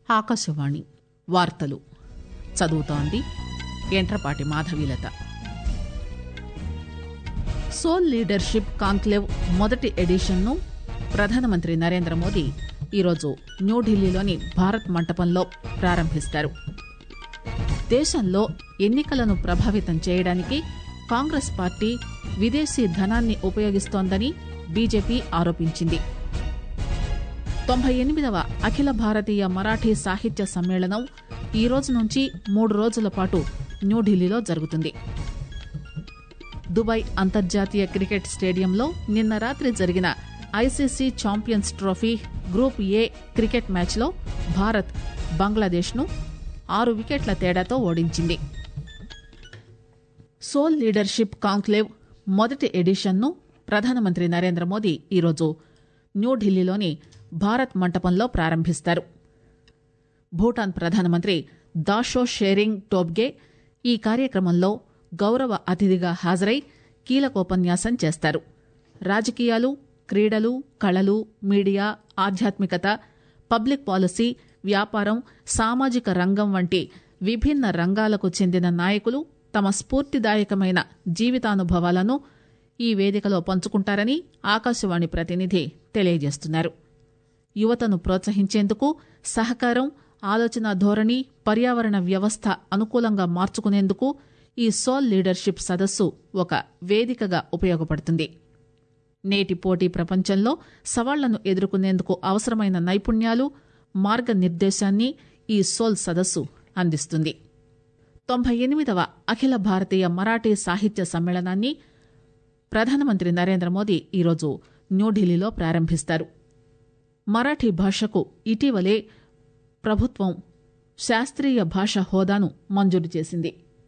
ఆకాశవాణి వార్తలు చదువుతోంది ఎంట్రపాటి మాధవీలత సోల్ లీడర్షిప్ కాంక్లేవ్ మొదటి ఎడిషన్ను ప్రధానమంత్రి నరేంద్ర మోదీ ఈరోజు న్యూఢిల్లీలోని భారత్ మంటపంలో ప్రారంభిస్తారు దేశంలో ఎన్నికలను ప్రభావితం చేయడానికి కాంగ్రెస్ పార్టీ విదేశీ ధనాన్ని ఉపయోగిస్తోందని బీజేపీ ఆరోపించింది తొంభై ఎనిమిదవ అఖిల భారతీయ మరాఠీ సాహిత్య సమ్మేళనం ఈ రోజు నుంచి మూడు రోజుల పాటు న్యూఢిల్లీలో జరుగుతుంది దుబాయ్ అంతర్జాతీయ క్రికెట్ స్టేడియంలో నిన్న రాత్రి జరిగిన ICC champions trophy group A cricket మ్యాచ్లో భారత్ బంగ్లాదేశ్ను ఆరు వికెట్ల తేడాతో ఓడించింది సోల్ లీడర్షిప్ కాంక్లేవ్ మొదటి ఎడిషన్ను ప్రధానమంత్రి నరేంద్ర మోదీ ఈరోజు న్యూఢిల్లీలోని భారత్ మంటపంలో ప్రారంభిస్తారు భూటాన్ ప్రధానమంత్రి దాషో షేరింగ్ టోబ్గే ఈ కార్యక్రమంలో గౌరవ అతిథిగా హాజరై కీలకోపన్యాసం చేస్తారు రాజకీయాలు క్రీడలు కళలు మీడియా ఆధ్యాత్మికత పబ్లిక్ పాలసీ వ్యాపారం సామాజిక రంగం వంటి విభిన్న రంగాలకు చెందిన నాయకులు తమ స్ఫూర్తిదాయకమైన జీవితానుభవాలను ఈ వేదికలో పంచుకుంటారని ఆకాశవాణి ప్రతినిధి తెలియజేస్తున్నారు యువతను ప్రోత్సహించేందుకు సహకారం ఆలోచన ధోరణి పర్యావరణ వ్యవస్థ అనుకూలంగా మార్చుకునేందుకు ఈ సోల్ లీడర్షిప్ సదస్సు ఒక వేదికగా ఉపయోగపడుతుంది నేటి పోటీ ప్రపంచంలో సవాళ్లను ఎదుర్కొనేందుకు అవసరమైన నైపుణ్యాలు మార్గనిర్దేశాన్ని ఈ సోల్ సదస్సు అందిస్తుంది తొంభై ఎనిమిదవ అఖిల భారతీయ మరాఠీ సాహిత్య సమ్మేళనాన్ని ప్రధానమంత్రి నరేంద్ర మోదీ ఈరోజు న్యూఢిల్లీలో ప్రారంభిస్తారు మరాఠీ భాషకు ఇటీవలే ప్రభుత్వం శాస్త్రీయ భాష హోదాను మంజూరు చేసింది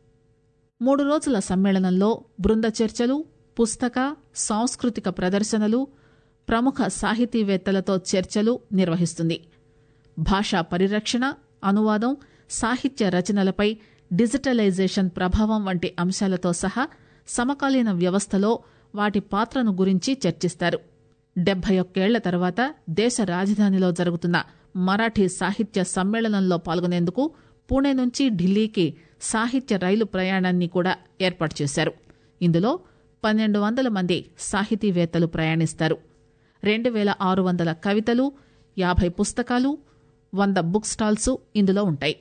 మూడు రోజుల సమ్మేళనంలో బృంద చర్చలు పుస్తక సాంస్కృతిక ప్రదర్శనలు ప్రముఖ సాహితీవేత్తలతో చర్చలు నిర్వహిస్తుంది భాషా పరిరక్షణ అనువాదం సాహిత్య రచనలపై డిజిటలైజేషన్ ప్రభావం వంటి అంశాలతో సహా సమకాలీన వ్యవస్థలో వాటి పాత్రను గురించి చర్చిస్తారు డెబ్బై ఒక్కేళ్ల తర్వాత దేశ రాజధానిలో జరుగుతున్న మరాఠీ సాహిత్య సమ్మేళనంలో పాల్గొనేందుకు పూణే నుంచి ఢిల్లీకి సాహిత్య రైలు ప్రయాణాన్ని కూడా ఏర్పాటు చేశారు ఇందులో పన్నెండు వందల మంది సాహితీవేత్తలు ప్రయాణిస్తారు రెండు వేల ఆరు వందల కవితలు యాభై పుస్తకాలు వంద బుక్ స్టాల్స్ ఇందులో ఉంటాయి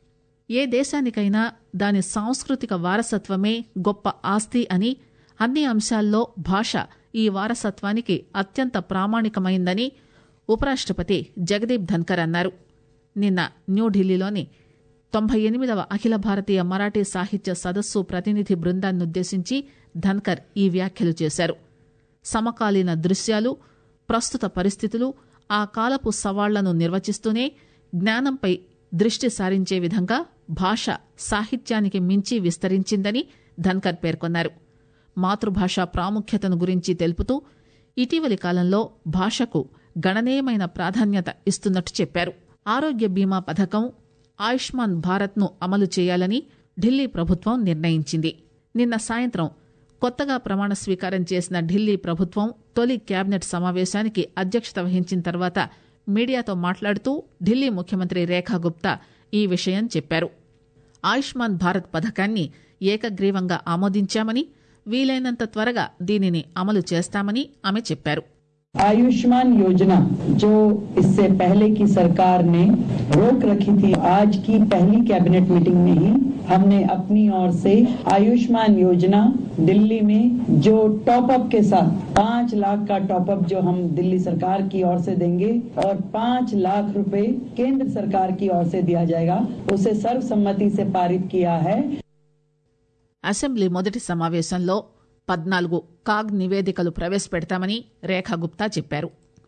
ఏ దేశానికైనా దాని సాంస్కృతిక వారసత్వమే గొప్ప ఆస్తి అని అన్ని అంశాల్లో భాష ఈ వారసత్వానికి అత్యంత ప్రామాణికమైందని ఉపరాష్టపతి జగదీప్ ధన్కర్ అన్నారు నిన్న న్యూఢిల్లీలోని తొంభై ఎనిమిదవ అఖిల భారతీయ మరాఠీ సాహిత్య సదస్సు ప్రతినిధి బృందాన్నుద్దేశించి ధన్కర్ ఈ వ్యాఖ్యలు చేశారు సమకాలీన దృశ్యాలు ప్రస్తుత పరిస్థితులు ఆ కాలపు సవాళ్లను నిర్వచిస్తూనే జ్ఞానంపై దృష్టి సారించే విధంగా భాష సాహిత్యానికి మించి విస్తరించిందని ధన్కర్ పేర్కొన్నారు మాతృభాష ప్రాముఖ్యతను గురించి తెలుపుతూ ఇటీవలి కాలంలో భాషకు గణనీయమైన ప్రాధాన్యత ఇస్తున్నట్టు చెప్పారు ఆరోగ్య బీమా పథకం ఆయుష్మాన్ భారత్ ను అమలు చేయాలని ఢిల్లీ ప్రభుత్వం నిర్ణయించింది నిన్న సాయంత్రం కొత్తగా ప్రమాణ స్వీకారం చేసిన ఢిల్లీ ప్రభుత్వం తొలి కేబినెట్ సమావేశానికి అధ్యక్షత వహించిన తర్వాత మీడియాతో మాట్లాడుతూ ఢిల్లీ ముఖ్యమంత్రి రేఖా గుప్తా ఈ విషయం చెప్పారు ఆయుష్మాన్ భారత్ పథకాన్ని ఏకగ్రీవంగా ఆమోదించామని వీలైనంత త్వరగా దీనిని అమలు చేస్తామని ఆమె చెప్పారు आयुष्मान योजना जो इससे पहले की सरकार ने रोक रखी थी आज की पहली कैबिनेट मीटिंग में ही हमने अपनी ओर से आयुष्मान योजना दिल्ली में जो टॉप अप के साथ पाँच लाख का टॉप अप जो हम दिल्ली सरकार की ओर से देंगे और पाँच लाख रुपए केंद्र सरकार की ओर से दिया जाएगा उसे सर्वसम्मति से पारित किया है అసెంబ్లీ మొదటి సమావేశంలో పద్నాలుగు కాగ్ నివేదికలు ప్రవేశపెడతామని రేఖా గుప్తా చెప్పారు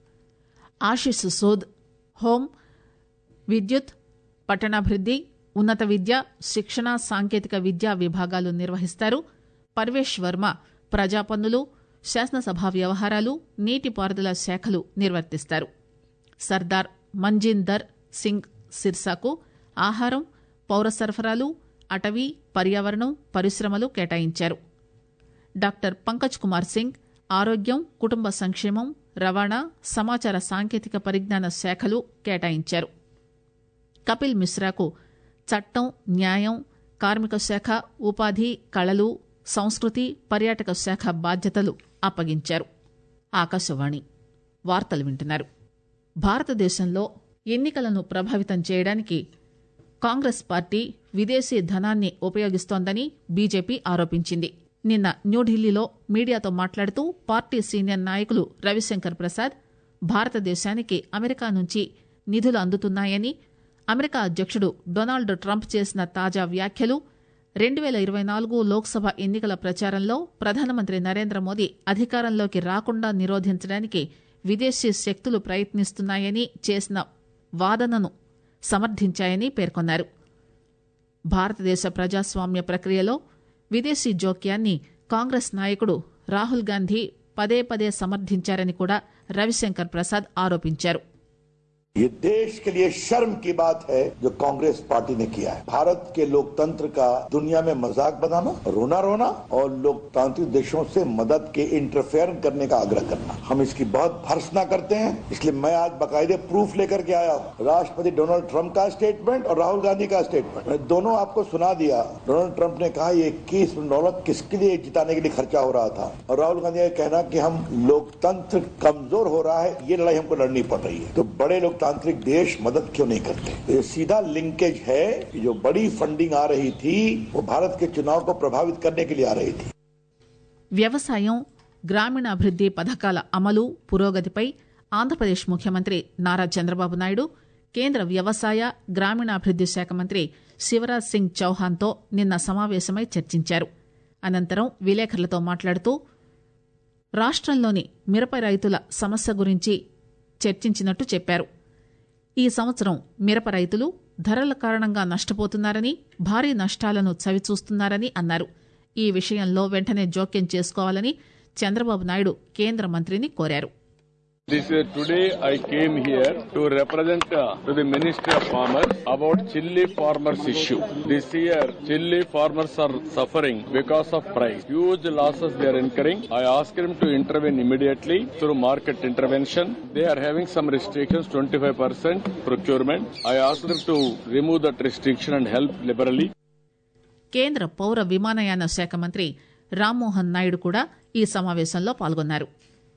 ఆశిష్ సూద్ హోం విద్యుత్ పట్టణాభివృద్ది ఉన్నత విద్య శిక్షణ సాంకేతిక విద్యా విభాగాలు నిర్వహిస్తారు పర్వేష్ వర్మ ప్రజా పన్నులు శాసనసభ వ్యవహారాలు నీటిపారుదల శాఖలు నిర్వర్తిస్తారు సర్దార్ మంజీందర్ సింగ్ సిర్సాకు ఆహారం పౌర సరఫరాలు అటవీ పర్యావరణం పరిశ్రమలు కేటాయించారు డాక్టర్ పంకజ్ కుమార్ సింగ్ ఆరోగ్యం కుటుంబ సంక్షేమం రవాణా సమాచార సాంకేతిక పరిజ్ఞాన శాఖలు కేటాయించారు కపిల్ మిశ్రాకు చట్టం న్యాయం కార్మిక శాఖ ఉపాధి కళలు సంస్కృతి పర్యాటక శాఖ బాధ్యతలు అప్పగించారు ఆకాశవాణి వార్తలు వింటున్నారు భారతదేశంలో ఎన్నికలను ప్రభావితం చేయడానికి కాంగ్రెస్ పార్టీ విదేశీ ధనాన్ని ఉపయోగిస్తోందని బీజేపీ ఆరోపించింది నిన్న న్యూఢిల్లీలో మీడియాతో మాట్లాడుతూ పార్టీ సీనియర్ నాయకులు రవిశంకర్ ప్రసాద్ భారతదేశానికి అమెరికా నుంచి నిధులు అందుతున్నాయని అమెరికా అధ్యక్షుడు డొనాల్డ్ ట్రంప్ చేసిన తాజా వ్యాఖ్యలు రెండు వేల ఇరవై నాలుగు లోక్సభ ఎన్నికల ప్రచారంలో ప్రధానమంత్రి నరేంద్ర మోదీ అధికారంలోకి రాకుండా నిరోధించడానికి విదేశీ శక్తులు ప్రయత్నిస్తున్నాయని చేసిన వాదనను సమర్థించాయని పేర్కొన్నారు భారతదేశ ప్రజాస్వామ్య ప్రక్రియలో విదేశీ జోక్యాన్ని కాంగ్రెస్ నాయకుడు రాహుల్ గాంధీ పదే పదే సమర్థించారని కూడా రవిశంకర్ ప్రసాద్ ఆరోపించారు ये देश के लिए शर्म की बात है जो कांग्रेस पार्टी ने किया है भारत के लोकतंत्र का दुनिया में मजाक बनाना रोना रोना और लोकतांत्रिक देशों से मदद के इंटरफेयर करने का आग्रह करना हम इसकी बहुत भर्सना करते हैं इसलिए मैं आज बाकायदे प्रूफ लेकर के आया हूं राष्ट्रपति डोनाल्ड ट्रंप का स्टेटमेंट और राहुल गांधी का स्टेटमेंट मैं दोनों आपको सुना दिया डोनाल्ड ट्रंप ने कहा ये इक्कीस डॉलर किसके लिए जिताने के लिए खर्चा हो रहा था और राहुल गांधी का कहना कि हम लोकतंत्र कमजोर हो रहा है ये लड़ाई हमको लड़नी पड़ रही है तो बड़े लोकतांत्रिक देश मदद क्यों नहीं करते ये सीधा लिंकेज है कि जो बड़ी फंडिंग आ रही थी वो भारत के चुनाव को प्रभावित करने के लिए आ रही थी వ్యవసాయం గ్రామీణాభివృద్ది పథకాల అమలు పురోగతిపై ఆంధ్రప్రదేశ్ ముఖ్యమంత్రి నారా చంద్రబాబు నాయుడు కేంద్ర వ్యవసాయ గ్రామీణాభివృద్ది శాఖ మంత్రి శివరాజ్ సింగ్ చౌహాన్తో నిన్న సమావేశమై చర్చించారు అనంతరం విలేకరులతో మాట్లాడుతూ రాష్టంలోని మిరప రైతుల సమస్య గురించి చర్చించినట్టు చెప్పారు ఈ సంవత్సరం మిరప రైతులు ధరల కారణంగా నష్టపోతున్నారని భారీ నష్టాలను చవిచూస్తున్నారని అన్నారు ఈ విషయంలో వెంటనే జోక్యం చేసుకోవాలని చంద్రబాబు నాయుడు కేంద్ర మంత్రిని కోరారు This uh, today I came here to represent uh, to the Ministry of Farmers about chili farmers issue. This year chili farmers are suffering because of price. Huge losses they are incurring. I asked him to intervene immediately through market intervention. They are having some restrictions, 25% procurement. I asked them to remove that restriction and help liberally. కేంద్ర పౌర విమానయాన శాఖ మంత్రి రామ్మోహన్ నాయుడు కూడా ఈ సమావేశంలో పాల్గొన్నారు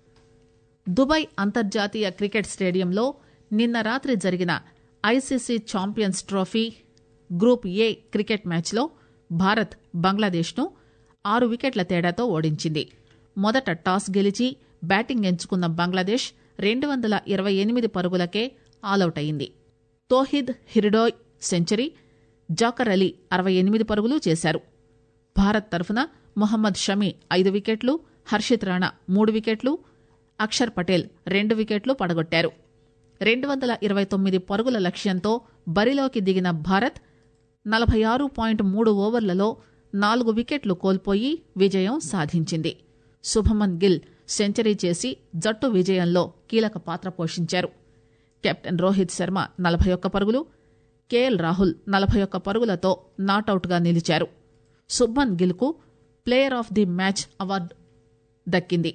Dubai అంతర్జాతీయ క్రికెట్ స్టేడియంలో నిన్న రాత్రి జరిగిన ICC champions trophy group A cricket మ్యాచ్లో భారత్ బంగ్లాదేశ్ను ఆరు వికెట్ల తేడాతో ఓడించింది మొదట టాస్ గెలిచి బ్యాటింగ్ ఎంచుకున్న బంగ్లాదేశ్ రెండు వందల ఇరవై ఎనిమిది పరుగులకే ఆలౌట్ అయింది తోహిద్ హిర్డోయ్ సెంచరీ జాకర్ అలీ అరవై ఎనిమిది పరుగులు చేశారు భారత్ తరఫున మొహమ్మద్ షమీ ఐదు వికెట్లు హర్షిత్ రాణా మూడు వికెట్లు అక్షర్ పటేల్ రెండు వికెట్లు పడగొట్టారు రెండు వందల ఇరవై తొమ్మిది పరుగుల లక్ష్యంతో బరిలోకి దిగిన భారత్ నలభై ఆరు పాయింట్ మూడు ఓవర్లలో నాలుగు వికెట్లు కోల్పోయి విజయం సాధించింది శుభమన్ గిల్ సెంచరీ చేసి జట్టు విజయంలో కీలక పాత్ర పోషించారు కెప్టెన్ రోహిత్ శర్మ నలభై ఒక్క పరుగులు కేఎల్ రాహుల్ నలభై ఒక్క పరుగులతో నాటౌట్గా నిలిచారు శుభ్మన్ గిల్కు player of the match award దక్కింది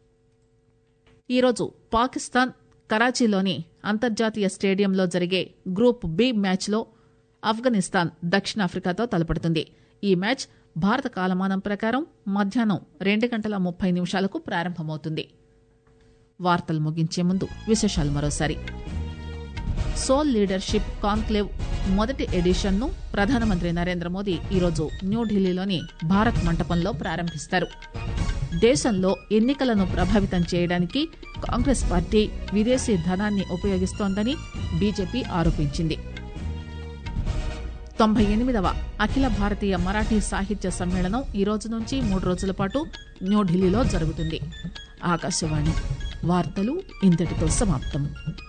ఈరోజు పాకిస్తాన్ కరాచీలోని అంతర్జాతీయ స్టేడియంలో జరిగే గ్రూప్ బి మ్యాచ్లో ఆఫ్ఘనిస్తాన్ దక్షిణాఫ్రికాతో తలపడుతుంది ఈ మ్యాచ్ భారత కాలమానం ప్రకారం మధ్యాహ్నం రెండు గంటల ముప్పై నిమిషాలకు ప్రారంభమవుతుంది వార్తలు ముగించే ముందు విశేషాలు మరోసారి సోల్ లీడర్షిప్ కాన్క్లేవ్ మొదటి ఎడిషన్ను ప్రధానమంత్రి నరేంద్ర మోదీ ఈరోజు న్యూఢిల్లీలోని భారత్ మంటపంలో ప్రారంభిస్తారు దేశంలో ఎన్నికలను ప్రభావితం చేయడానికి కాంగ్రెస్ పార్టీ విదేశీ ధనాన్ని ఉపయోగిస్తోందని బీజేపీ ఆరోపించింది తొంభై ఎనిమిదవ అఖిల భారతీయ మరాఠీ సాహిత్య సమ్మేళనం ఈ రోజు నుంచి మూడు రోజుల పాటు న్యూఢిల్లీలో జరుగుతుంది ఆకాశవాణి వార్తలు ఇంతటితో సమాప్తం